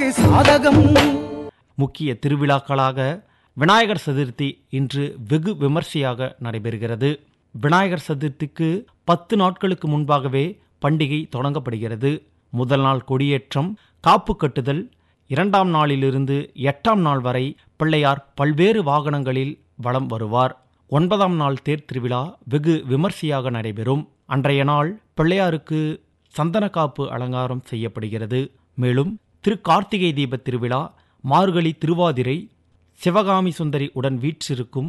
நமக்கு சாதகம் முக்கிய திருவிழாக்களாக விநாயகர் சதுர்த்தி இன்று வெகு விமர்சையாக நடைபெறுகிறது விநாயகர் சதுர்த்திக்கு பத்து நாட்களுக்கு முன்பாகவே பண்டிகை தொடங்கப்படுகிறது முதல் நாள் கொடியேற்றம் காப்பு கட்டுதல் இரண்டாம் நாளிலிருந்து எட்டாம் நாள் வரை பிள்ளையார் பல்வேறு வாகனங்களில் வலம் வருவார் ஒன்பதாம் நாள் தேர் திருவிழா வெகு விமர்சையாக நடைபெறும் அன்றைய நாள் பிள்ளையாருக்கு சந்தனக்காப்பு அலங்காரம் செய்யப்படுகிறது மேலும் திரு கார்த்திகை தீப திருவிழா மார்கழி திருவாதிரை சிவகாமி சுந்தரி உடன் வீற்றிருக்கும்